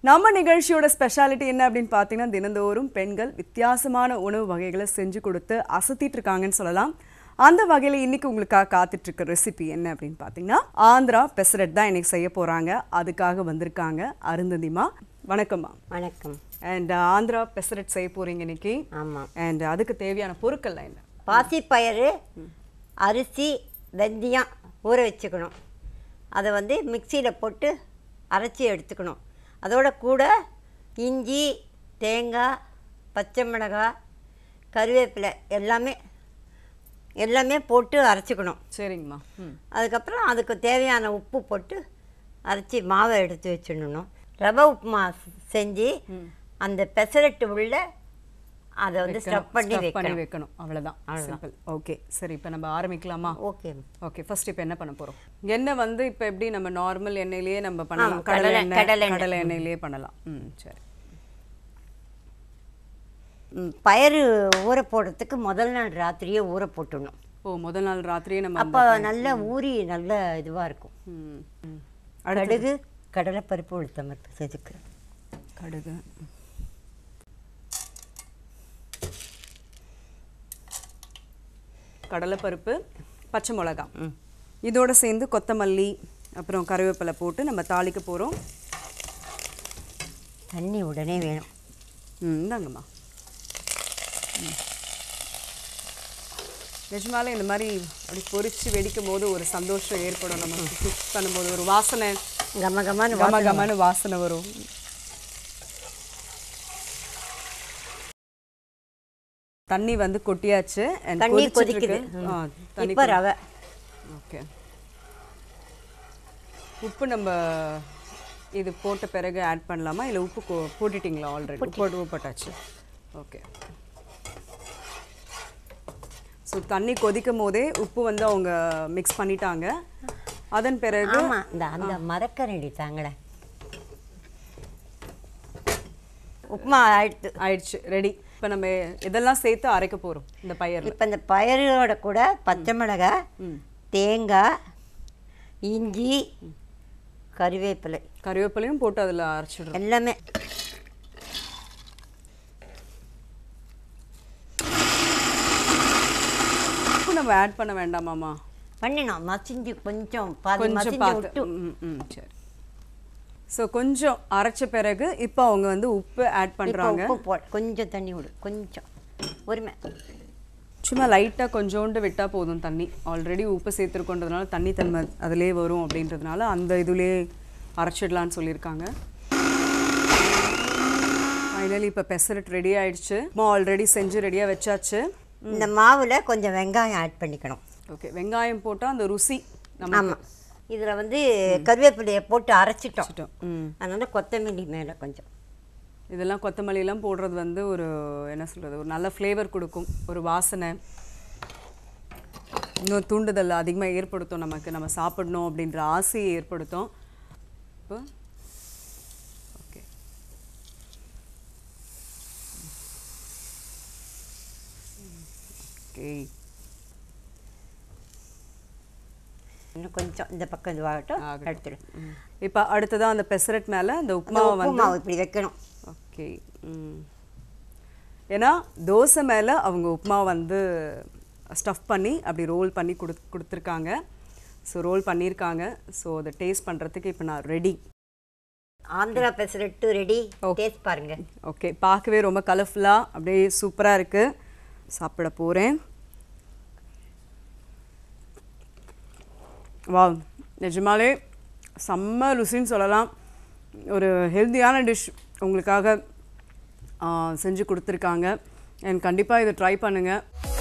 நம்ம நிகழ்ச்சியோட ஸ்பெஷாலிட்டி என்ன அப்படின்னு பார்த்தீங்கன்னா தினந்தோறும் பெண்கள் வித்தியாசமான உணவு வகைகளை செஞ்சு கொடுத்து அசத்திட்டு இருக்காங்கன்னு சொல்லலாம் அந்த வகையில் இன்னைக்கு உங்களுக்காக காத்துட்டு இருக்க ரெசிபி என்ன அப்படின்னு பார்த்தீங்கன்னா ஆந்திரா பெசரட் தான் இன்னைக்கு செய்ய போறாங்க அதுக்காக வந்திருக்காங்க அருந்ததிமா வணக்கம்மா வணக்கம் அண்ட் ஆந்திரா பெசரட் செய்ய போறீங்க இன்னைக்கு ஆமாம் அண்ட் அதுக்கு தேவையான பொருட்கள்லாம் என்ன பாசிப்பயிறு அரிசி வெந்தயம் ஊற வச்சுக்கணும் அதை வந்து மிக்சியில் போட்டு அரைச்சி எடுத்துக்கணும் அதோட கூட இஞ்சி தேங்காய் பச்சை மிளகாய் கருவேப்பிலை எல்லாமே எல்லாமே போட்டு அரைச்சிக்கணும் சரிங்கம்மா ம் அதுக்கப்புறம் அதுக்கு தேவையான உப்பு போட்டு அரைச்சி மாவை எடுத்து வச்சிடணும் ரவை உப்புமா செஞ்சு அந்த பெசரட்டு உள்ள அதை வந்து ஸ்டஃப் பண்ணி Stuff பண்ணி வைக்கணும் வைக்கணும் அவ்வளவுதான் அவ்வளவுதான். சிம்பிள் ஓகே சரி இப்போ நம்ம ஆரம்பிக்கலாமா ஓகே ஓகே ஃபர்ஸ்ட் இப்போ என்ன பண்ண போறோம் எண்ணெய் வந்து இப்போ எப்படி நம்ம நார்மல் எண்ணெயிலேயே நம்ம பண்ணலாம் ஆமா, கடலை கடலை- எண்ணெய் கடலை எண்ணெய். கடலை எண்ணெயிலேயே பண்ணலாம் ம் சரி ம், பயறு ஊற போடுறதுக்கு முதல் நாள் ராத்திரியே ஊற போட்டுடணும் ஓ முதல் நாள் ராத்திரியே நம்ம அப்போ நல்ல ஊறி நல்ல இதுவாக இருக்கும் ம், ம். கடுகு கடலைப்பருப்பு உளுத்தம்பருப்பு செதுக்கு கடுகு கடலைப்பருப்பு பச்சை மிளகாய் இதோட சேர்ந்து கொத்தமல்லி அப்புறம் கருவேப்பிலை போட்டு நம்ம தாளிக்க போறோம் தண்ணி உடனே வேணும் ம் இந்தாங்கம்மா ம். நிஜமாலே இந்த மாதிரி அப்படி பொரிச்சு வெடிக்கும் போது ஒரு சந்தோஷம் ஏற்படும் நம்ம குக் பண்ணும்போது ஒரு வாசனை கம கமன்னு கம கமன்னு வாசனை வரும் தண்ணி வந்து கொட்டியாச்சு and தண்ணி கொதிச்சிட்டு கொதிக்குது இருக்கு. ஆ, தண்ணி இப்போ ரவை ஓகே உப்பு நம்ம இது போட்ட பிறகு ஆட் பண்ணலாமா இல்லை உப்பு கொ- போட்டுட்டீங்களா ஆல்ரெடி உப்பு போட்டு உப்பு போட்டாச்சு ஓகே ஸோ தண்ணி கொதிக்கும் போதே உப்பு வந்து அவங்க மிக்ஸ் பண்ணிட்டாங்க அதன் பிறகு ஆமா இந்த அந்த மரக்கரண்டி தாங்களே உப்புமா ஆயிடுத்து ஆயிடுச்சு ரெடி இப்போ நம்ம இதெல்லாம் சேர்த்து அரைக்க போகிறோம் இந்த பயிரில் இப்போ இந்த பயரோட கூட பச்சை மிளகாய் தேங்காய் இஞ்சி கறிவேப்பிலை கறிவேப்பிலையும் போட்டு அதில் அரைச்சிடுறோம் எல்லாமே உப்பு நம்ம ஆட் பண்ண வேண்டாமாம்மா பண்ணினோம் மசிஞ்சு கொஞ்சம் பாதி கொஞ்சம் மசிஞ்சு பார்த்து விட்டு ம், ம் சரி ஸோ கொஞ்சம் அரைச்ச பிறகு இப்போ அவங்க வந்து உப்பு ஆட் இப்போ பண்ணுறாங்க உப்பு போ கொஞ்சம் தண்ணி விடு கொஞ்சம் ஒருமை சும்மா லைட்டாக கொஞ்சோண்டு விட்டால் போதும் தண்ணி ஆல்ரெடி உப்பு சேர்த்துருக்கோன்றதுனால தண்ணி தன்மை அதிலே வரும் அப்படின்றதுனால அந்த இதுலேயே அரைச்சிடலான்னு சொல்லியிருக்காங்க ஃபைனலி இப்போ பெசரட் ரெடி ஆயிடுச்சு ஆல்ரெடி செஞ்சு ரெடியாக வச்சாச்சு இந்த மாவுல கொஞ்சம் வெங்காயம் ஆட் பண்ணிக்கணும் ஓகே வெங்காயம் போட்டால் அந்த ருசி நம்ம ஆமாம் இதில் வந்து கருவேப்பிலையை போட்டு அரைச்சிட்டோம் வச்சுட்டோம் ம் அதனால கொத்தமல்லி மேலே கொஞ்சம் இதெல்லாம் கொத்தமல்லிலாம் போடுறது வந்து ஒரு என்ன சொல்கிறது ஒரு நல்ல ஃப்ளேவர் கொடுக்கும் ஒரு வாசனை இன்னும் தூண்டுதல் அதிகமாக ஏற்படுத்தும் நமக்கு நம்ம சாப்பிடணும் அப்படின்ற ஆசையை ஏற்படுத்தும் இப்போ ஓகே ஓகே இன்னும் கொஞ்சம் இந்த பக்கம் இதுவாகட்டும் ஆகட்டும். எடுத்துடு இப்போ அடுத்ததாக அந்த பெசரட் மேலே அந்த உப்புமாவை உப்பு வந்து மாவு இப்படி வைக்கணும் ஓகே ம் ஏன்னா தோசை மேலே அவங்க உப்புமா வந்து ஸ்டஃப் பண்ணி அப்படி ரோல் பண்ணி கொடு கொடுத்துருக்காங்க ஸோ ரோல் பண்ணியிருக்காங்க ஸோ அதை டேஸ்ட் பண்ணுறதுக்கு இப்போ நான் ready Andhra pesarattu ready taste பாருங்க ஓகே பார்க்கவே ரொம்ப கலர்ஃபுல்லாக அப்படியே சூப்பராக இருக்குது சாப்பிட போகிறேன் வா நிஜமாலே செம்ம ருசின்னு சொல்லலாம் ஒரு ஹெல்த்தியான டிஷ் உங்களுக்காக ஆ, செஞ்சு கொடுத்துருக்காங்க அண்ட் கண்டிப்பாக இதை ட்ரை பண்ணுங்கள்